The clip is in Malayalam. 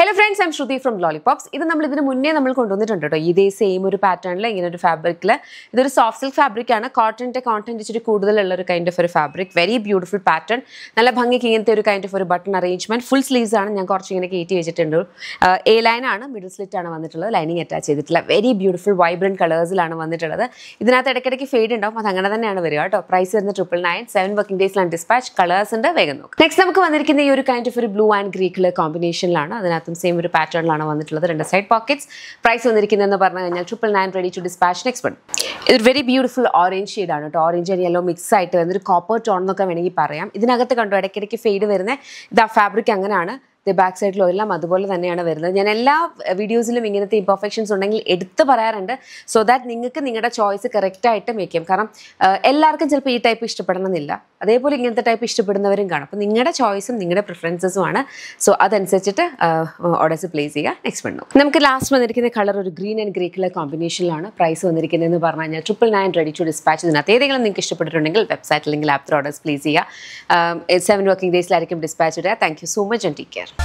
hello friends I'm Shruthi from Lollipops ഇത് നമ്മൾ ഇതിന് മുന്നേ നമ്മൾ കൊണ്ടുവന്നിട്ടുണ്ട് കേട്ടോ ഇതേ സെയിം ഒരു പാറ്റേണിൽ ഇങ്ങനെ ഒരു ഫാബ്രിക്കിൽ ഇതൊരു സോഫ്റ്റ് സിൽക്ക് ഫാബ്രിക് ആണ് കോട്ടൻ്റെ കോണ്ടന്റ് ഇച്ചിരി കൂടുതലുള്ള ഒരു കൈൻഡ് ഓഫ് ഒരു ഫാബ്രിക് വെരി ബ്യൂട്ടിഫുൾ പാറ്റേൺ നല്ല ഭംഗിക്ക് ഇങ്ങനത്തെ ഒരു കൈൻഡ് ഓഫ് ഒരു ബട്ടൺ അറേഞ്ച്മെന്റ് ഫുൾ സ്ലീവ്സ് ആണ് ഞാൻ കുറച്ച് ഇങ്ങനെ കയറ്റി വെച്ചിട്ടുണ്ട് എ ലൈൻ ആണ് മിഡിൽ സ്ലിറ്റ് ആണ് വന്നിട്ടുള്ളത് ലൈനിങ് അറ്റാച്ച് ചെയ്തിട്ടില്ല വെരി ബ്യൂട്ടിഫുൾ വൈബ്രന്റ് കളേഴ്സിലാണ് വന്നിട്ടുള്ളത് ഇതിനകത്ത് ഇടയ്ക്കിടയ്ക്ക് ഫെയ്ഡ് ഉണ്ടാവും അത് അങ്ങനെ തന്നെയാണ് വരിക കേട്ടോ പ്രൈസ് വരുന്നത് ട്രിപ്പിൾ നയൻ സെവൻ വർക്കിംഗ് ഡേയ്സിലാണ് ഡിസ്പാച്ച് കളേഴ്സ് ഉണ്ട് വേഗം നോക്കാം നെക്സ്റ്റ് നമുക്ക് വന്നിരിക്കുന്ന ഈ ഒരു കൈൻഡ് ഓഫ് ഒരു ബ്ലൂ ആൻഡ് ഗ്രീ കളർ കോമ്പിനേഷനിലാണ് അതിനകത്തും സെയിം ഒരു പാറ്റേണിലാണ് വന്നിട്ടുള്ളത് രണ്ട് സൈഡ് പോക്കറ്റ്സ് പ്രൈസ് വന്നിരിക്കുന്നതെന്ന് പറഞ്ഞു കഴിഞ്ഞാൽ triple nine ready to dispatch next one ഇതൊരു വെരി ബ്യൂട്ടിഫുൾ ഓറഞ്ച് ഷെയ്ഡാണ് കേട്ടോ ഓറഞ്ച് ആൻഡ് യെല്ലോ മിക്സ് ആയിട്ട് വരുന്നൊരു കോപ്പർ ടോൺ എന്നൊക്കെ വേണമെങ്കിൽ പറയാം ഇതിനകത്ത് കണ്ടോ ഇടയ്ക്കിടയ്ക്ക് ഫെയ്ഡ് വരുന്ന ഇത് ആ ഫാബ്രിക് അങ്ങനെയാണ് ഇത് ബാക്ക് സൈഡിലും എല്ലാം അതുപോലെ തന്നെയാണ് വരുന്നത് ഞാൻ എല്ലാ വീഡിയോസിലും ഇങ്ങനത്തെ ഇംപെർഫെക്ഷൻസ് ഉണ്ടെങ്കിൽ എടുത്ത് പറയാറുണ്ട് സോ ദാറ്റ് നിങ്ങൾക്ക് നിങ്ങളുടെ ചോയ്സ് കറക്റ്റായിട്ട് മേക്ക് ചെയ്യാം കാരണം ആ, എല്ലാവർക്കും ചിലപ്പോൾ ഈ ടൈപ്പ് ഇഷ്ടപ്പെടണമെന്നില്ല അതേപോലെ ഇങ്ങനത്തെ ടൈപ്പ് ഇഷ്ടപ്പെടുന്നവരും കാണും അപ്പോൾ നിങ്ങളുടെ ചോയ്സും നിങ്ങളുടെ പ്രിഫറൻസസും ആണ് സോ അതനുസരിച്ചിട്ട് ഓർഡേഴ്സ് പ്ലേസ് ചെയ്യുക നെക്സ്റ്റ് വണ്ണു നമുക്ക് ലാസ്റ്റ് വന്നിരിക്കുന്ന കളർ ഒരു ഗ്രീൻ ആൻഡ് ഗ്രേ കളർ കോമ്പിനേഷനിലാണ് പ്രൈസ് വന്നിരിക്കുന്നതെന്ന് പറഞ്ഞു കഴിഞ്ഞാൽ triple nine ready to dispatch ഇതിനകത്ത് ഏതെങ്കിലും നിങ്ങൾക്ക് ഇഷ്ടപ്പെട്ടിട്ടുണ്ടെങ്കിൽ വെബ്സൈറ്റ് അല്ലെങ്കിൽ ആപ്പ് ഓർഡേഴ്സ് പ്ലേസ് ചെയ്യുക സെവൻ വർക്കിംഗ് ഡേയ്സിലായിരിക്കും ഡിസ്പാച്ച് ഇടുക thank you so much and take care